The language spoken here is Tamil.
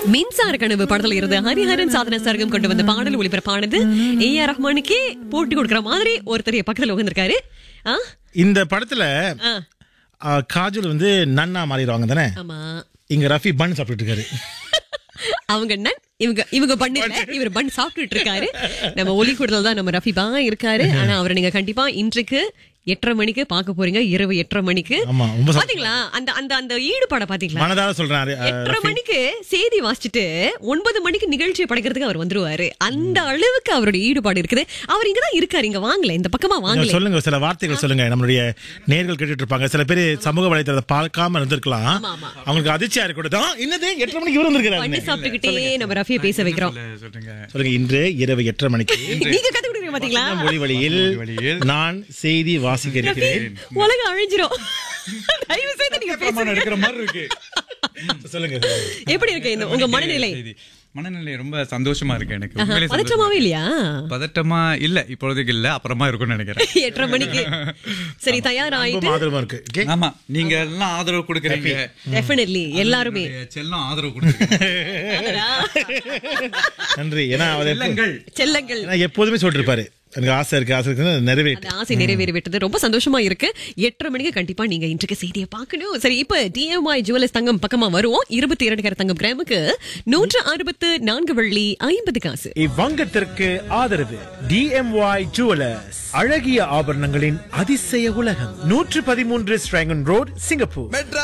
மின்சார கனவு படத்துல இருந்து ஹரிஹரன் சாதன சர்க்கம் கொண்டு வந்த பாடல் ஒளிபரப்பானது ஏ ஆர் ரஹ்மானுக்கே போட்டி கொடுக்கற மாதிரி ஒருத்தர் என் பக்கத்துல உட்கார்ந்திருக்காரு ஆ இந்த படத்துல ஆ, ஆ, காஜல் வந்து நன்னா மாறிடுவாங்க தானே ஆமா இங்க ரஃபி பன் சாப்பிட்டுட்டு இருக்காரு அவங்க நன் இவங்க இவங்க பண்ண இவர் பன் சாப்பிட்டுட்டு இருக்காரு நம்ம ஒலி கூடுதல் தான் நம்ம ரஃபிபா இருக்காரு ஆனா அவரை நீங்க கண்டிப்பா இன்றைக்கு எட்டரை மணிக்கு பார்க்க போறீங்க இரவு எட்டரை மணிக்கு ஆமா ரொம்ப சந்தோஷம். பாத்தீங்களா அந்த அந்த அந்த ஈடுபாட பாத்தீங்களா மனதார சொல்றேன் அ, எட்டரை மணிக்கு செய்தி வாசிச்சுட்டு ஒன்பது மணிக்கு நிகழ்ச்சியை படைக்கிறதுக்கு அவர் வந்துருவாரு அந்த அளவுக்கு அவருடைய ஈடுபாடு இருக்குது அவர் இங்கதான் இருக்காரு இங்க வாங்கல இந்த பக்கமா கொஞ்சம் வாங்கல சொல்லுங்க சில வார்த்தைகள் சொல்லுங்க நம்மளுடைய நேர்கள் கேட்டுட்டு இருப்பாங்க சில பேர் சமூக வலைத்தளத்தை பார்க்காம இருந்திருக்கலாம் ஆமா, ஆமா. அவங்களுக்கு அதிர்ச்சியா இருக்கட்டும் இன்னது எட்டரை மணிக்கு இவரு பண்ணி வந்திருக்கிறாரு சாப்பிட்டுக்கிட்டே நம்ம ரஃபியை பேச வைக்கிறோம் சொல்லுங்க சொல்லுங்க இன்று இரவு எட்டரை மணிக்கு நீங்க கத்து கொடுக்குறீங்க பாத்தீங்களா ஒளி வழியில் வழியில் நான் செய்தி வாசிக்க இருக்கிறேன் உலகம் அழிஞ்சிரும் தயவு செய்து நீங்க பேசுங்க எடுக்கிற மாதிரி இருக்கு சொல்லுங்க எப்படி இருக்கு இந்த உங்க மனநிலை செய்தி. மனநிலை ரொம்ப சந்தோஷமா இருக்கு எனக்கு ஆஹா, உண்மையிலே சந்தோஷமா பதற்றமாவே இல்லையா இருக்கு. பதட்டமா இல்ல இப்பொழுதுக்கு இல்ல அப்புறமா இருக்கும்னு நினைக்கிறேன் எட்டரை மணிக்கு சரி ரொம்ப தயாராயிட்டு ஆதரவா இருக்கு Okay? ஆமா நீங்க எல்லாம் ஆதரவு கொடுக்குறீங்க டெஃபினெட்லி எல்லாருமே உங்களுடைய செல்லம் ஆதரவு கொடுக்குறீங்க நன்றி ஏன்னா அவர் எப்போ- செல்லங்கள் செல்லங்கள் ஏன்னா எப்போதுமே சொல்லிட்டு இருப்பாரு எனக்கு ஆசை இருக்கு ஆசை இருக்கு நிறைவேற்று அந்த ஆசை நிறைவேறிவிட்டது ரொம்ப சந்தோஷமா இருக்கு எட்டரை மணிக்கு கண்டிப்பா நீங்க இன்றைக்கு செய்தியை பார்க்கணும் சரி இப்ப டிஎம்ஐ ஜுவல்லர்ஸ் தங்கம் பக்கமா வருவோம் இருபத்தி இரண்டு கேரட் தங்கம் கிராமுக்கு நூற்று அறுபத்து நான்கு வெள்ளி ஐம்பது காசு இவ்வங்கத்திற்கு ஆதரவு டிஎம்ஒய் ஜுவலர்ஸ் அழகிய ஆபரணங்களின் அதிசய உலகம் நூற்று பதிமூன்று ஸ்ட்ராங்கன் ரோட் சிங்கப்பூர்